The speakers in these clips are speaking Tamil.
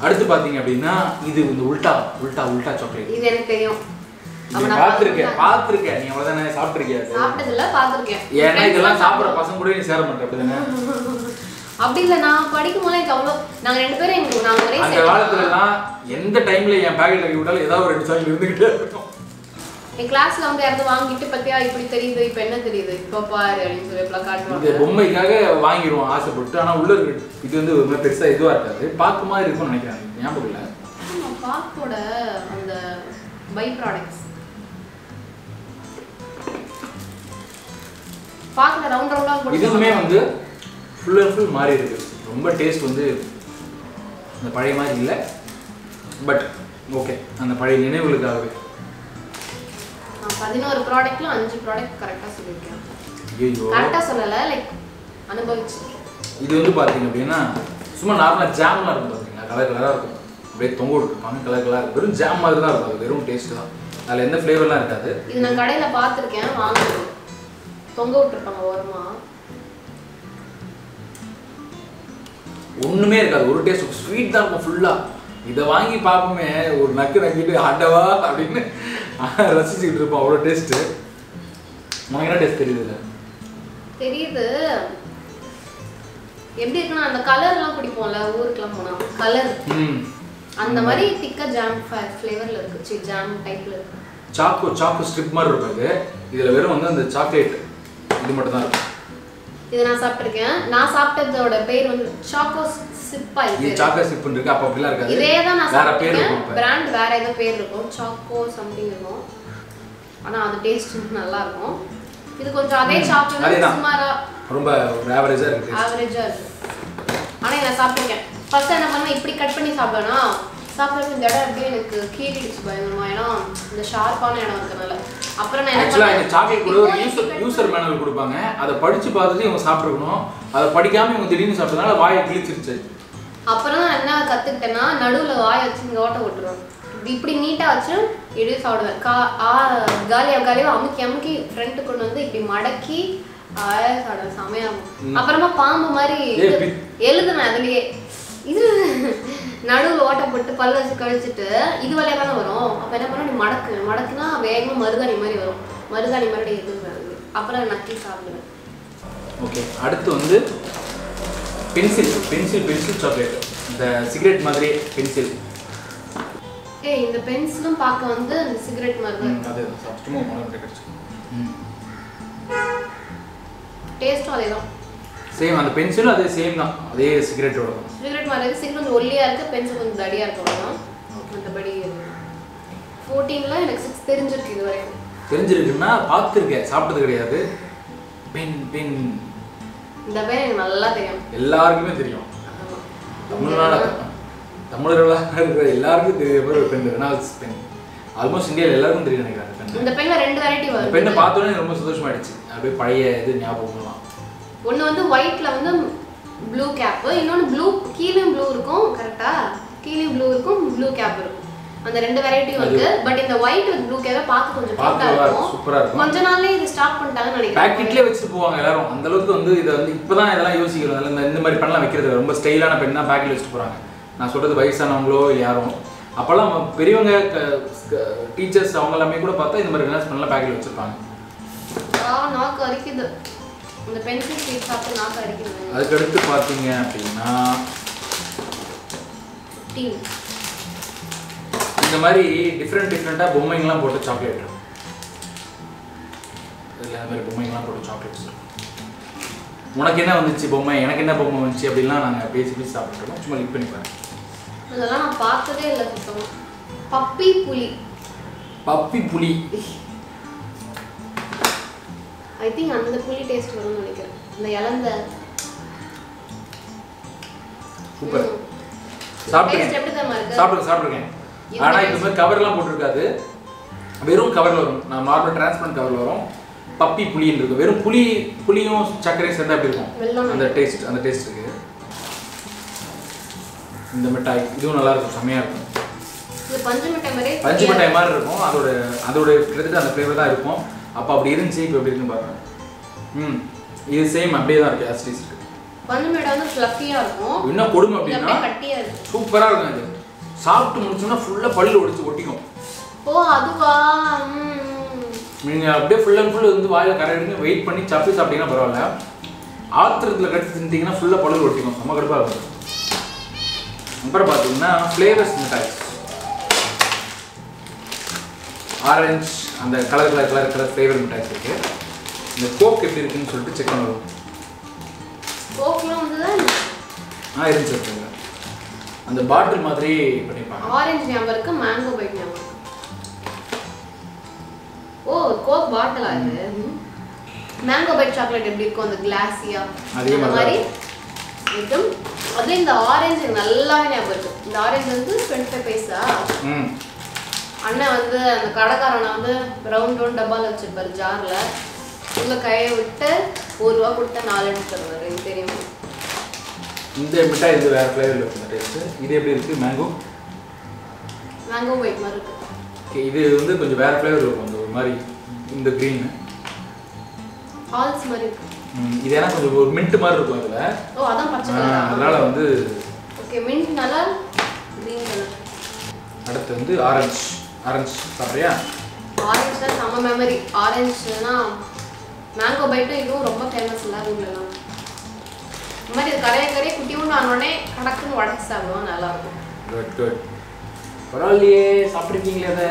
அடுத்து பாத்தீங்க அப்படின்னா இது இந்த உல்டா உல்டா உல்டா சாக்லேட் இது எனக்கு தெரியும் அப்ப நீ நான் பார்த்துருக்கேன் பார்த்திருக்கேன். பார்த்துருக்கேன் நீ அவ்வளோதானே சாப்பிட்ருக்கியா சாப்பிட்டதில்ல பார்த்திருக்கேன் ஏன்னா இதெல்லாம் Friends சாப்பிட்ற எல்லாம் பசங்க கூட நீ சேர மாட்டேன் அப்படிதானே அப்படி இல்ல நான் படிக்கும் போது எனக்கு அவ்வளோ நாங்க ரெண்டு பேரும் எங்க நாங்க ஒரே அந்த set காலத்துல தான். எல்லாம் எந்த டைம்ல என் பேக்கெட் கட்டி விட்டாலும் ஏதாவது ஒரு ரெண்டு சாக்லேட் இருந்துகிட்டே இருக்கும் என் கிளாஸ்ல வந்து யாராவது வாங்கிட்டு பத்தியா இப்படி தெரியுது இப்ப என்ன தெரியுது இப்ப பாரு அப்படின்னு சொல்லி இப்பெல்லாம் இந்த காட்டுவாங்க பொம்மைக்காக வாங்கிடுவோம் ஆசைப்பட்டு ஆனா உள்ள இருக்கு இது வந்து ஒரு மாதிரி பெருசா இதுவா இருக்காது பார்க்க மாதிரி இருக்கும்னு நினைக்கிறேன் எனக்கு ஞாபகம் இல்லை ஆமா, பாக்கோட அந்த பை ப்ராடக்ட்ஸ் பாக்கல ரவுண்ட் ரவுண்டா இதுவுமே வந்து ஃபுல் அண்ட் ஃபுல் மாறி இருக்கு ரொம்ப டேஸ்ட் வந்து அந்த பழைய மாதிரி இல்லை பட் ஓகே அந்த பழைய நினைவுகளுக்காகவே நான் பதினோரு ப்ராடக்ட்ல அஞ்சு ப்ராடக்ட் கரெக்டா சொல்லியிருக்கேன் ஐயோ கரெக்டா சொல்லல லைக் அனுபவிச்சு இது வந்து பார்த்தீங்க அப்படின்னா சும்மா நார்மலாக ஜாம்லாம் இருக்கும் பார்த்தீங்களா கலர் கலராக இருக்கும் அப்படியே தொங்க விட்டுருப்பாங்க கலர் கலராக இருக்கும் வெறும் ஜாம் மாதிரி தான் இருக்கும் அது வெறும் டேஸ்ட் தான் அதில் எந்த ஃப்ளேவர்லாம் இருக்காது இது நான் கடையில பார்த்திருக்கேன் வாங்குறது தொங்க விட்டுருப்பாங்க ஓரமா ஒன்றுமே இருக்காது ஒரு டேஸ்ட் ஸ்வீட் தான் இருக்கும் ஃபுல்லாக இதை வாங்கி பார்ப்போமே ஒரு நக்கு நக்கிட்டு ஆட்டவா அப்படின்னு ரசிச்சுக்கிட்டு இருப்போம் அவ்வளோ டேஸ்ட்டு உனக்கு என்ன டேஸ்ட் தெரியுது இதுல? தெரியுது எப்படி இருக்குன்னா அந்த கலர்லாம் பிடிப்போம்ல ஊருக்குலாம் போனா கலர் ம் அந்த மாதிரி திக்கா ஜாம் ஃப்ளேவர்ல இருக்கு சி ஜாம் டைப்ல இருக்கு சாக்கோ சாக்கோ ஸ்ட்ரிப் மாதிரி இருக்கும் இது இதில் வெறும் வந்து அந்த சாக்லேட் இது மட்டும் தான் இருக்கும் இது நான் சாப்பிட்டிருக்கேன் நான் சாப்பிட்டதோட பேர் வந்து சாக்கோ சிப்பா இது இது சாக்லேட் ஸ்ட்ரிப் இருக்கு அப்போ அப்படிலாம் இருக்காது இதே தான் நான் வேற பேர் சாப்பிட்டிருக்கேன் இருக்கும் அப்போ பிராண்ட் வேற ஏதோ பேர் இருக்கும் சாக்கோ சம்திங் இருக்கும் ஆனா அது டேஸ்ட் நல்லா இருக்கும் இது கொஞ்சம் அதே சாப்பிட்டு அதேதான். சுமாரா ரொம்ப ஒரு ஆவரேஜாக இருக்குது ஆவரேஜா இருக்கு ஆனா இதை நான் சாப்பிட்டிருக்கேன் ஃபர்ஸ்ட் என்ன பண்ணுவேன் இப்படி கட் பண்ணி சாப்பிடனா சாப்பிட்றது இந்த இடம் அப்படியே எனக்கு கீறிடுச்சு பயங்கரமா ஏன்னா இந்த ஷார்ப்பான இடம் இருக்கனால அப்புறம் நான் என்ன ஆக்சுவலாக இந்த பண்ணேன் சாக்லேட் கூட ஒரு இப்போ யூசர் இப்படி யூசர் மேனுவல் கொடுப்பாங்க அதை படிச்சு பார்த்துட்டு இவங்க சாப்பிட்ருக்கணும் அதை படிக்காம இவங்க திடீர்னு சாப்பிட்டதுனால வாயை கிழிச்சிருச்சு அப்புறம் தான் என்ன கத்துக்கிட்டேன்னா நடுவுல வாய் வச்சு இங்க ஓட்ட விட்டுருவேன் இப்படி- இப்படி நீட்டா வச்சு இடி சாப்பிடுவேன் கா ஆ காலியா காலியா அமுக்கி அமுக்கி ஃப்ரண்ட் கொண்டு வந்து இப்படி மடக்கி ஆய சாப்பிடுவேன் செமையா இருக்கும். ம். அப்புறமா பாம்பு மாதிரி ஏய், இது பி- எழுதுனேன் அதுலயே இது நடுவுல ஓட்ட போட்டு பல்ல வச்சு கழிச்சிட்டு இது வழியா தானே வரும் அப்ப என்ன பண்ண நீ மடக்கு மடக்குனா வேகமா மருதாணி மாதிரி வரும் மருதாணி மாதிரி எழுதுவேன் அது. அப்புறம் நக்கி சாப்பிடுவேன் ஓகே அடுத்து வந்து பென்சில் பென்சில் பென்சில் சாக்லேட் இந்த சிகரெட் மாதிரி பென்சில் ஏய் இந்த பென்சிலும் பார்க்க வந்து அந்த சிகரெட் மாதிரி தான் இருக்கு. அது சும்மா மனம் கிடைச்சு டேஸ்ட்டும் அதே தான் சேம் அந்த பென்சிலும் அதே சேம் தான் அதே சிகரெட்டோட தான் சிகரெட் மாதிரி இருக்கு சிகரெட் கொஞ்சம் ஒல்லியா இருக்கு பென்சில் கொஞ்சம் தடியா இருக்கு அவ்வளவுதான் மற்றபடி ஃபோர்டீனில் எனக்கு சிக்ஸ் தெரிஞ்சிருக்கு இது வரைக்கும் தெரிஞ்சிருக்குன்னா பார்த்துருக்கேன் சாப்பிட்டது கிடையாது பென் பென் இந்த பேர் எனக்கு நல்லா தெரியும் எல்லாருக்குமே தெரியும் ஆமா. தமிழ்நாடு தமிழர்களாக இருக்கிற எல்லாருக்கும் தெரிய மாதிரி ஒரு பெண் ரெனால்ட்ஸ் பெண் ஆல்மோஸ்ட் இந்தியாவில் எல்லாருக்கும் தெரியும் நினைக்கிறேன் அந்த பெண் இந்த பெண்ணில் ரெண்டு வெரைட்டி அந்த வருது பெண்ணை பார்த்தோன்னே எனக்கு ரொம்ப சந்தோஷமாயிடுச்சு அப்படியே பழைய இது ஞாபகம்லாம் ஒன்று வந்து ஒயிட்ல வந்து ப்ளூ கேப்பு இன்னொன்று ப்ளூ கீழேயும் ப்ளூ இருக்கும் கரெக்டா கீழேயும் ப்ளூ இருக்கும் ப்ளூ கேப் இருக்கும் அந்த ரெண்டு வெரைட்டியும் இருக்கு பட் இந்த ஒயிட் வித் ப்ளூ கேப்பை பார்க்க கொஞ்சம் பார்க்க கியூட்டா இருக்கும் சூப்பரா இருக்கும். கொஞ்ச நாள்லயே இது ஸ்டாப் பண்ணிட்டாங்கன்னு நினைக்கிறேன் பேக்கெட்லேயே வச்சுட்டு போவாங்க எல்லாரும் அந்த அளவுக்கு வந்து இதை வந்து இப்போதான் இதெல்லாம் யோசிக்கிறோம் அதில் இந்த இந்த மாதிரி பண்ணலாம் வைக்கிறது ரொம்ப ஸ்டைலான பெண் தான் பேக்கெட் வச்சுட்டு போகிறாங்க நான் சொல்கிறது வயசானவங்களோ இல்லை யாரும் அப்போல்லாம் நம்ம பெரியவங்க டீச்சர்ஸ் அவங்க எல்லாமே கூட பார்த்தா இந்த மாதிரி ரிலாக்ஸ் பண்ணலாம் பேக்கெட் வச்சுருப்பாங்க ஆ நாக்கு அரிக்குது இந்த பென்சில் ஸ்வீட் சாப்பிட்டு நாக்கு அரிக்குது அதுக்கடுத்து பார்த்தீங்க அப்படின்னா டீ இந்த மாதிரி டிஃப்ரெண்ட் டிஃப்ரெண்ட்டாக பொம்மைங்கள்லாம் போட்டு சாக்லேட் இருக்கும் இதில் இந்த மாதிரி பொம்மைங்கள்லாம் போட்டு சாக்லேட்ஸ் இருக்கும் உனக்கு என்ன வந்துச்சு பொம்மை எனக்கு என்ன பொம்மை வந்துச்சு அப்படின்லாம் நாங்கள் பேசி பேசி சாப்பிட்டுருக்கோம் சும்மா லிக் பண்ணி பாருங்க இதெல்லாம் நான் பார்த்ததே இல்லை சுத்தமா பப்பி புலி பப்பி புலி ஐ திங்க் அந்த புலி டேஸ்ட் வரும்னு நினைக்கிறேன் இந்த இழந்த சூப்பர் ம். சாப்பிட்டுருக்கேன் Taste எப்படி தெரியுமா இருக்கு? சாப்பிட்டுருக்கேன் சாப்பிட்டுருக்கேன் இந்த ஆனால் taste- இந்த மாதிரி கவர்லாம் போட்டிருக்காது வெறும் கவரில் வரும் நான் நார்மல் டிரான்ஸ்பரண்ட் கவரில் வரும் பப்பி புளின்னு இருக்கும் வெறும் புளி புளியும் சர்க்கரையும் சேர்ந்தா எப்படி இருக்கும் வெல்லம் அந்த டேஸ்ட் அந்த டேஸ்ட் இருக்கு இந்த மிட்டாய் இதுவும் நல்லா இருக்கும் செம்மையா இருக்கும் இது பஞ்சு மிட்டாய் மாதிரியே பஞ்சு மிட்டாய் மாதிரி இருக்கும் அதோட அதோட கிட்டத்தட்ட அந்த ஃப்ளேவர் தான் இருக்கும் அப்போ அப்படி இருந்துச்சு இப்போ எப்படி இருக்குன்னு பாருங்க ம் இது சேம் அப்படியே தான் இருக்கு ஆஸ்டிஸ் இருக்கு பஞ்சு மிட்டாய் வந்து ஃப்ளஃபியாக இருக்கும் என்ன கொடுமை இது அப்படின்னா அப்படியே கட்டியாக இருக்கும் சூப்பராக இருக்கும் இது சாப்பிட்டு முடிச்சோன்னா ஃபுல்லாக பல்லு ஒடிச்சு ஒட்டிக்கும் ஓ அதுவா ம், ம். நீங்கள் அப்படியே ஃபுல் அண்ட் ஃபுல் வந்து வாயில் கரையிடுங்க வெயிட் பண்ணி சப்பி சாப்பிட்டீங்கன்னா பரவாயில்ல ஆத்திரத்தில் கடிச்சு தின்ட்டிங்கன்னா ஃபுல்லாக பல்லு ஒட்டிக்கும் செம்ம கடுப்பாக இருக்கும் அப்புறம் பார்த்தீங்கன்னா ஃப்ளேவர்ஸ் மிட்டாய் ஆரஞ்சு அந்த colour colour colour colour flavour மிட்டாய்ஸ் இருக்கு இந்த கோக் எப்படி இருக்குன்னு சொல்லிட்டு செக் பண்ணுவோம் கோக்லாம் வந்து ஆ இருந்துச்சு இருக்குங்க அந்த பாட்டில் மாதிரி பண்ணியிருப்பாங்க ஆரஞ்சு ஞாபகம் இருக்கு மேங்கோ பைட் ஞாபகம் இருக்கு. ஓ கோக் பாட்டிலா இது மேங்கோ பைட் சாக்லேட் எப்படி இருக்கும் அந்த கிளாஸியா அதே அந்த மாதிரி மாதிரி இருக்கும் அதுல இந்த ஆரஞ்சு எனக்கு நல்லாவே ஞாபகம் இருக்கும் இந்த ஆரஞ்சு வந்து டுவெண்ட்டி ஃபைவ் பைசா ம் அண்ணன் வந்து அந்த கடைக்காரனை வந்து ரவுண்ட் ரவுண்ட் டப்பால வச்சிருப்பாரு ஜார்ல உள்ள கையை விட்டு ஒரு ரூபா கொடுத்தா நாலு எடுத்து தருவாரு எனக்கு தெரியும் இந்த மிட்டாய் இது வேறு ஃப்ளேவரில் இருக்கு இந்த டேஸ்ட்டு இது எப்படி இருக்குது மேங்கோ மேங்கோ பைட் மாதிரி இருக்கு ஓகே இது வந்து கொஞ்சம் வேறு ஃப்ளேவர் இருக்கும் அந்த ஒரு மாதிரி இந்த க்ரீன் ஹால்ஸ் மாதிரி இருக்கு இது ஏன்னா கொஞ்சம் ஒரு மின்ட் மாதிரி இருக்கும் இதில் ஓ அதான் பச்சை கலர் அதனால் வந்து ஓகே மின்ட் நல்லா க்ரீன் கலர் அடுத்து வந்து ஆரஞ்சு ஆரஞ்சு சாப்பிட்றியா ஆரஞ்சு தான் செம்ம மெமரி ஆரஞ்சுனா மேங்கோ பைட்டும் இதுவும் ரொம்ப ஃபேமஸ் இல்லை ஊர்லலாம் இந்த மாதிரி இது கரையை கரையை குட்டி உண்டு ஆனோடனே கடக்குன்னு உடச்சி சாப்பிடுவோம் நல்லா இருக்கும் குட் குட் பரவாயில்லையே சாப்பிட்ருக்கீங்களே அதை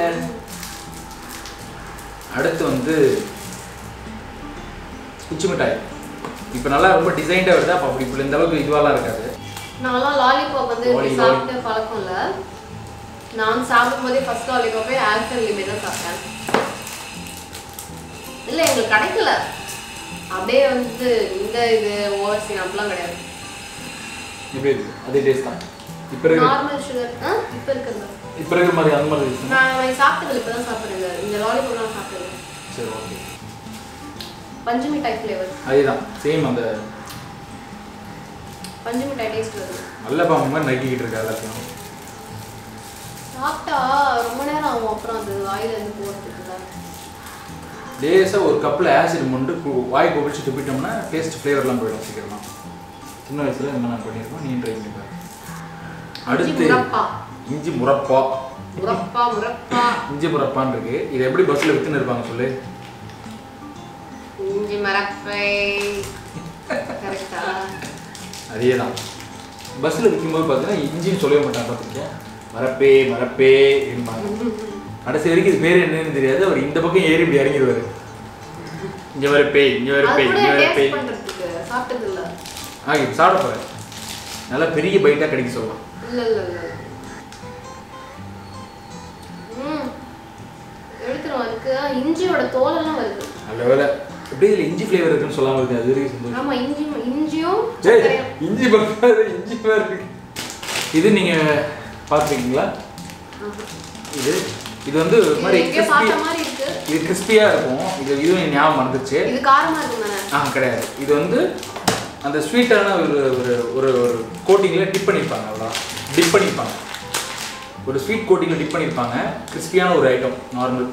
அடுத்து வந்து குச்சி மிட்டாய் இப்போ நல்லா ரொம்ப டிசைன்டாக வருது அப்போ அப்படி இப்படி இந்த அளவுக்கு இதுவாலாம் இருக்காது நான்லாம் லாலிபாப் வந்து இப்படி Lolly, சாப்பிட்டு பழக்கம் இல்லை நான் சாப்பிடும்போதே ஃபர்ஸ்ட் லாலிபாப்பே ஆல்ஃபர் லிபே தான் சாப்பிட்டேன் இல்லை எங்களுக்கு கிடைக்கல அப்படியே வந்து இந்த இது ஓவர்சீன் அப்படிலாம் கிடையாது எப்படி இருக்கு அதே டேஸ்ட் தான் இப்போ இருக்கிற நார்மல் சுகர் ஆ இப்போ இருக்கிறது இப்போ இருக்கிற மாதிரி அந்த மாதிரி இருக்குமா? நான் சாப்பிட்டதில்ல இப்போ தான் சாப்பிட்றேன் இந்த லாலிபாப்லாம் சாப்பிட்டது சரி ஓகே பஞ்சு மிட்டாய் ஃப்ளேவர் அதேதான் சேம் அந்த பஞ்சு மிட்டாய் டேஸ்ட் வருது நல்ல பாம்பு மாதிரி நக்கிக்கிட்டு இருக்கா எல்லாத்தையும் சாப்பிட்டா ரொம்ப நேரம் ஆகும் அப்புறம் அது வாயில இருந்து போகிறதுக்குல லேசாக ஒரு கப்பில் ஆசிட் மொண்டு கு- வாய் கொபிச்சு துப்பிட்டோம்னா டேஸ்ட் ஃப்ளேவர்லாம் போயிடும் சீக்கிரமா சின்ன வயசுல இந்த மாதிரி நான் பண்ணியிருக்கோம் நீ ட்ரை பண்ணி பாரு அடுத்து முரப்பா இஞ்சி முரப்பா முரப்பா முரப்பா இஞ்சி முரப்பான்னு இருக்கு இது எப்படி பஸ்ஸில் வித்துன்னு இருப்பாங்க சொல்லு இஞ்சி மரப்பை கரெக்டா அதே தான் பஸ்ஸில் விற்கும்போது பார்த்தீங்கன்னா இஞ்சின்னு சொல்லவே மாட்டாங்க பார்த்துருக்கேன் மரப்பே மரப்பே என்பாங்க கடைசி வரைக்கும் இது பேர் என்னன்னு தெரியாது அவர் இந்த பக்கம் ஏறி இப்படி இறங்கிடுவாரு இங்கே வர பேய் இங்கே வர அது பேய் கூட இங்கே வர பேய் டேஸ்ட் பண்றதுக்கு சாப்பிட்டது இல்ல ஆ இப்போ சாப்பிட போகிறேன் நல்லா பெரிய பைட்டாக கிடைக்க சொல்லலாம் இல்ல இல்ல இல்ல ம் எடுத்துரும் அதுக்கு இஞ்சியோட தோலெல்லாம் வருது நல்ல வேலை எப்படி இதில் இஞ்சி ஃப்ளேவர் இருக்குன்னு சொல்லாமல் இருக்கு அது வரைக்கும் சந்தோஷம் ஆமா இஞ்சி இஞ்சியும் ஏய் சர்க்கரையும். இஞ்சி பக்காது இஞ்சி வேறு இருக்கு இது நீங்கள் பார்த்துருக்கீங்களா ஆஹா. இது இது வந்து ஒரு மாதிரி இது எங்கேயோ crispy- பார்த்த மாதிரி இருக்கு இது கிறிஸ்பியாக இருக்கும் இது இதுவும் எனக்கு ஞாபகம் மறந்துச்சு இது காரமா இருக்கும் தானே ஆ கிடையாது இது வந்து அந்த ஸ்வீட்டான ஒரு ஒரு ஒரு ஒரு கோட்டிங்கில் டிப் பண்ணியிருப்பாங்க அவ்வளோ டிப் பண்ணியிருப்பாங்க ஒரு ஸ்வீட் கோட்டிங்கில் டிப் பண்ணியிருப்பாங்க கிறிஸ்பியான ஒரு ஐட்டம் நார்மல்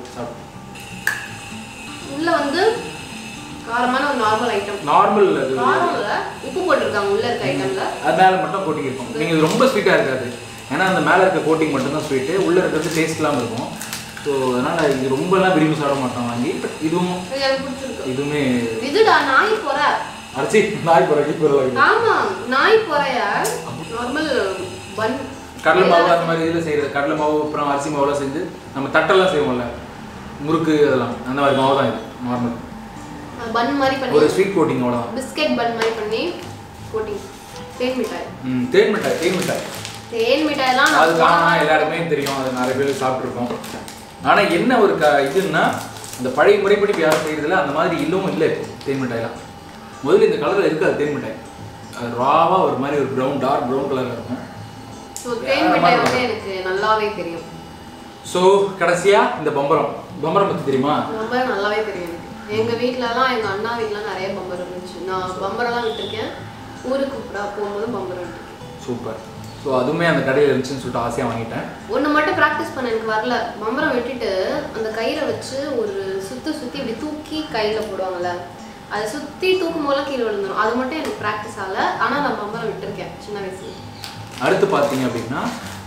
உள்ள வந்து காரமான ஒரு நார்மல் ஐட்டம் நார்மல் அது காரம் இல்ல உப்பு போட்டிருக்காங்க உள்ள இருக்க ஐட்டம்ல அது மேலே மட்டும் கோட்டிங் இருக்கும் நீங்கள் இது ரொம்ப ஸ்வீட்டாக இருக்காது ஏன்னா அந்த மேலே இருக்க கோட்டிங் மட்டும்தான் ஸ்வீட்டு உள்ளே இருக்கிறது டேஸ்ட் இல்லாமல் இருக்கும் ஸோ அதனால் இது ரொம்பலாம் விரும்பி சாப்பிட மாட்டோம் வாங்கி பட் இதுவும் இது எனக்கு பிடிச்சிருக்கு இதுவுமே இதுடா நாய் போற அரைச்சி நாய் குறைக்கி பொருளாக ஆமா நாய் போறைய நார்மல் பன் கடலை மாவு அந்த மாதிரி இதில் செய்கிறது கடலை மாவு அப்புறம் அரிசி மாவுலாம் செஞ்சு நம்ம தட்டெல்லாம் செய்வோம்ல முறுக்கு அதெல்லாம் அந்த மாதிரி மாவு தான் இது நார்மல் பன் மாதிரி ஒரு பண்ணி ஸ்வீட் கோட்டிங் அவ்வளோதான் பிஸ்கெட் பன் மாதிரி பண்ணி கோட்டிங் தேன் மிட்டாய் ம் தேன் மிட்டாய் தேன் மிட்டாய் தேன் மிட்டாய்லாம் அது நான் காணா எல்லாருமே தெரியும் அது நிறைய பேர் சாப்பிட்ருக்கோம் ஆனால் என்ன ஒரு க இதுன்னா அந்த பழைய முறைப்படி இப்போ யாரும் செய்கிறதுல அந்த மாதிரி இல்லவும் இல்லை இப்போ தேன் மிட்டாய்லாம் முதல்ல இந்த கலரில் இருக்காது தேன் மிட்டாய் அது ராவாக ஒரு மாதிரி ஒரு ப்ரௌன் டார்க் ப்ரௌன் கலரில் இருக்கும் ஸோ தேன் மிட்டாய் வந்து எனக்கு நல்லாவே தெரியும் ஸோ கடைசியாக இந்த பம்பரம் பம்பரம் பற்றி தெரியுமா ரொம்ப நல்லாவே தெரியும் எனக்கு எங்க வீட்லலாம் எங்க அண்ணா வீட்லாம் நிறைய பம்பரம் இருந்துச்சு நான் பம்பரெல்லாம் விட்டுருக்கேன் ஊருக்கு கூப்பிடா போகும்போது பம்பரம் விட்டுருக்கேன் சூப்பர் ஸோ அதுவுமே அந்த கடையில் இருந்துச்சுன்னு சொல்லிட்டு ஆசையாக வாங்கிட்டேன் ஒன்று மட்டும் ப்ராக்டிஸ் பண்ண எனக்கு வரல பம்பரம் வெட்டிட்டு அந்த கயிறை வச்சு ஒரு சுத்து சுத்தி இப்படி தூக்கி கையில போடுவாங்கல்ல அதை சுற்றி தூக்கும் போல கீழே விழுந்துரும் அது மட்டும் எனக்கு ப்ராக்டிஸ் ஆகல ஆனால் நான் பம்பரம் விட்டுருக்கேன் சின்ன வயசுல அடுத்து பார்த்தீங்க அப்படின்னா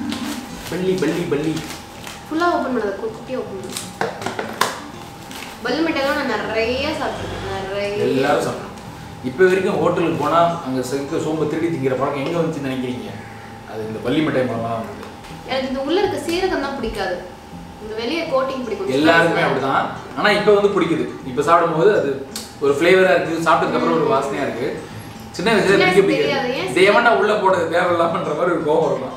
பள்ளி பள்ளி பள்ளி ஃபுல்லாக ஓப்பன் பண்ணது குட்டியாக ஓப்பன் பண்ணது பல்லு மிட்டாய்லாம் நான் நிறைய சாப்பிட்ருக்கேன் நிறைய எல்லாரும் சாப்பிடணும் இப்போ வரைக்கும் ஹோட்டலுக்கு போனால் அங்கே செக்க சோம்பு திருடி திங்கிற பழக்கம் எங்கே வந்துச்சுன்னு நினைக்கிறீங்க அது இந்த பள்ளி மிட்டாய் மூலமாக தான் வந்தது எனக்கு இந்த உள்ள இருக்க சீரகம் தான் பிடிக்காது இந்த வெளியே கோட்டிங் பிடிக்கும் எல்லாருக்குமே அப்படிதான் ஆனா இப்போ வந்து பிடிக்குது இப்போ சாப்பிடும்போது அது ஒரு ஃப்ளேவரா இருக்கு சாப்பிட்டதுக்கு அப்புறம் ஒரு வாசனையா இருக்கு சின்ன வயசுல சின்ன பிடிக்க வயசுல தெரியாது, பிடிக்காது ஏன் தேவனா உள்ள போடுறது தேவையில்லாமன்ற மாதிரி ஒரு கோவம் இருக்கும்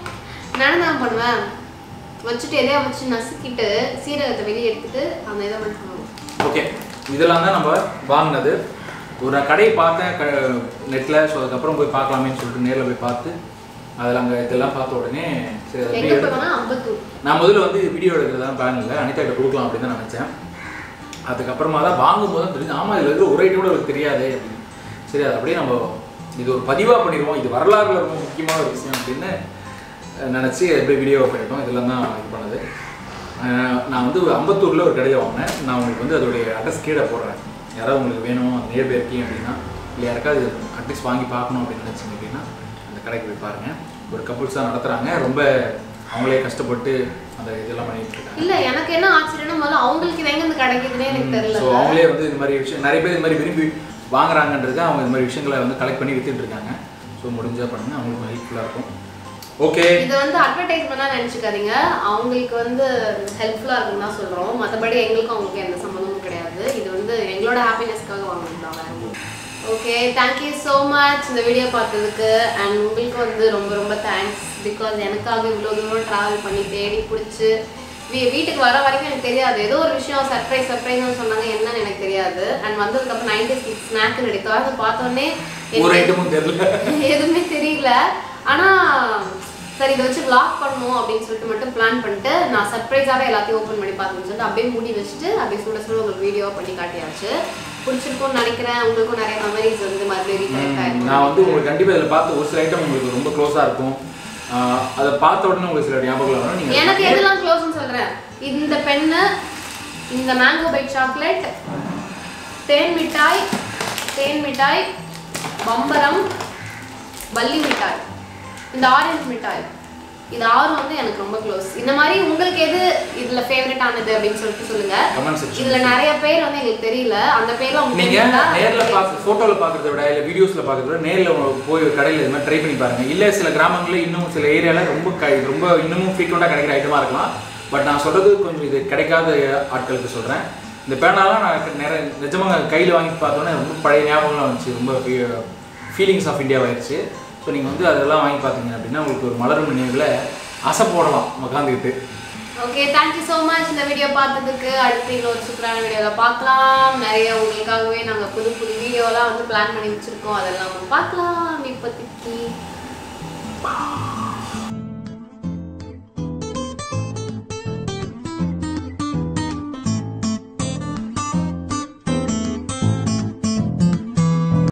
நான் தான் பண்ணுவேன் வச்சுட்டு எதையா வச்சு நசுக்கிட்டு சீரகத்தை வெளியே எடுத்துட்டு அந்த இதை மட்டும் சாப்பிடுவேன். ஓகே இதெல்லாம் தான் நம்ம வாங்கினது ஒரு நான் கடையை பார்த்தேன் க நெட்டில் ஸோ அதுக்கப்புறம் போய் பார்க்கலாமேன்னு சொல்லிட்டு நேரில் போய் பார்த்து அதில் அங்கே இதெல்லாம் பார்த்த உடனே சரி அதை எங்க அப்படியே எடுத்து- போவேன்னா அம்பத்தூர் நான் முதல்ல வந்து வீடியோ எடுக்கிறதா பிளான் இல்லை அனிதா கிட்ட கொடுக்கலாம் அப்படின்னு தான் நினச்சேன் அதுக்கப்புறமா தான் வாங்கும்போது தான் தெரிஞ்சு ஆமாம் இதில் இருக்கிற ஒரு ஐட்டம் கூட அவருக்கு தெரியாதே அப்படின்னு சரி அது அப்படியே நம்ம இது ஒரு பதிவாக பண்ணிடுவோம் இது வரலாறுல ரொம்ப முக்கியமான ஒரு விஷயம் அப்படின்னு நினச்சி அப்படியே வீடியோ பண்ணிட்டோம் இதெல்லாம் தான் இது பண்ணது அஹ் நான் வந்து அம்பத்தூரில் ஒரு கடையில் வாங்கினேன் நான் உங்களுக்கு வந்து அதோடைய அட்ரஸ் கீழே போடுறேன் யாராவது உங்களுக்கு வேணும் நியர்பை இருக்கீங்க அப்படின்னா இல்லை யாருக்காவது அட்ரஸ் வாங்கி பார்க்கணும் அப்படின்னு நினச்சிங்க அப்படின்னா அந்த கடைக்கு போய் பாருங்கள் ஒரு கப்புள்ஸ் தான் நடத்துகிறாங்க ரொம்ப அவங்களே கஷ்டப்பட்டு அந்த இதெல்லாம் பண்ணிட்டு இருக்காங்க இல்ல எனக்கு என்ன ஆச்சரியம்னா முதல்ல அவங்களுக்கு இது எங்க இருந்து கிடைக்குதுன்னே எனக்கு தெரியல ஸோ அவங்களே வந்து இந்த மாதிரி விஷயம் நிறைய பேர் இந்த மாதிரி விரும்பி வாங்குறாங்கன்றது அவங்க இந்த மாதிரி விஷயங்களை வந்து கலெக்ட் பண்ணி வித்துட்டு இருக்காங்க ஸோ முடிஞ்சா பண்ணுங்க அவங்களுக்கு ஹெல்ப்ஃபுல்லாக இருக்கும் ஓகே இது வந்து அட்வர்டைஸ்மெண்டா நினைச்சுக்காதீங்க அவங்களுக்கு வந்து ஹெல்ப்ஃபுல்லா இருக்குன்னு தான் சொல்றோம் மத்தபடி எங்களுக்கும் அவங்களுக்கு எந்த சம்மந்தமும் கிடையாது இது வந்து எங்களோட ஹாப்பினஸ்க்காக வாங்குறது தான் வேற ஓகே தேங்க்யூ ஸோ மச் இந்த வீடியோ பார்த்ததுக்கு அண்ட் உங்களுக்கு வந்து ரொம்ப ரொம்ப தேங்க்ஸ் பிகாஸ் எனக்காக இவ்வளோ தூரம் ட்ராவல் பண்ணி தேடி பிடிச்சி வீ வீட்டுக்கு வர வரைக்கும் எனக்கு தெரியாது ஏதோ ஒரு விஷயம் சர்ப்ரைஸ் சர்ப்ரைஸ்னு சொன்னாங்க என்னன்னு எனக்கு தெரியாது அண்ட் வந்ததுக்கப்புறம் நைன்டி சிக்ஸ் ஸ்நாக் ரெடி அதை பார்த்தோன்னே ஒரு ஐட்டமும் தெரியல எதுவுமே தெரியல ஆனா சரி இதை வச்சு vlog பண்ணணும் அப்படின்னு சொல்லிட்டு மட்டும் பிளான் பண்ணிட்டு நான் சர்ப்ரைஸாவே எல்லாத்தையும் ஓப்பன் பண்ணி பார்க்கணும்னு சொல்லிட்டு அப்படியே மூடி வச்சுட்டு அப்படியே சுட சுட உங்களுக்கு வீடியோ பண்ணி காட்டியாச்சு பிடிச்சிருக்கும்னு நினைக்கிறேன் உங்களுக்கும் நிறைய மெமரிஸ் வந்து மறுபடியும் ரீகனெக்ட் ஆயிருக்கும் நான் வந்து உங்களுக்கு கண்டிப்பாக இதில் பார்த்து ஒரு சில ஐட்டம் உங்களுக்கு ரொம்ப க்ளோஸாக இருக்கும் ஆஹ் அதை பார்த்த உடனே உங்களுக்கு சில ஞாபகம் வரும் நீங்கள் எனக்கு எதெல்லாம் க்ளோஸ்னு சொல்றேன் இந்த பென்னு இந்த மேங்கோ பைட் சாக்லேட் தேன் மிட்டாய் தேன் மிட்டாய் பம்பரம் பல்லி மிட்டாய் இந்த ஆரஞ்சு மிட்டாய் இது ஆறும் வந்து எனக்கு ரொம்ப க்ளோஸ் இந்த மாதிரி உங்களுக்கு எது இதுல ஃபேவரட் ஆனது அப்படின்னு சொல்லிட்டு சொல்லுங்க கமெண்ட் செக்ஷன் இதுல நிறைய பேர் வந்து எங்களுக்கு தெரியல அந்த பேர்லாம் உங்களுக்கு நீங்க தெரிஞ்சா நேர்ல பார்க்க போட்டோல பார்க்கறத விட இல்ல வீடியோஸ்ல பார்க்கறத விட நேர்ல போய் ஒரு கடையில இது மாதிரி ட்ரை பண்ணி பாருங்க இல்ல சில கிராமங்கள்ல இன்னும் சில ஏரியால ரொம்ப கை- ரொம்ப இன்னமும் ஃப்ரீக்வெண்டா கிடைக்கிற ஐட்டமா இருக்கலாம் பட் நான் சொல்றது கொஞ்சம் இது கிடைக்காத ஆட்களுக்கு சொல்றேன் இந்த பேனாலாம் நான் நிறைய நிஜமாக கையில் வாங்கி பார்த்தோன்னே ரொம்ப பழைய ஞாபகம்லாம் வந்துச்சு ரொம்ப ஃபீலிங்ஸ் ஆஃப் இந்தியா ஆயிடுச்சு ஸோ நீங்கள் வந்து அதெல்லாம் வாங்கி பார்த்தீங்க அப்படின்னா உங்களுக்கு ஒரு மலரும் நினைவுல ஆசை போடலாம் உட்காந்துக்கிட்டு ஓகே தேங்க்யூ ஸோ மச் இந்த வீடியோ பார்த்ததுக்கு அடுத்து இன்னொரு சூப்பரான வீடியோவில் பார்க்கலாம் நிறைய உங்களுக்காகவே நாங்கள் புது புது வீடியோலாம் வந்து பிளான் பண்ணி வச்சுருக்கோம் அதெல்லாம் பார்க்கலாம் இப்போதைக்கு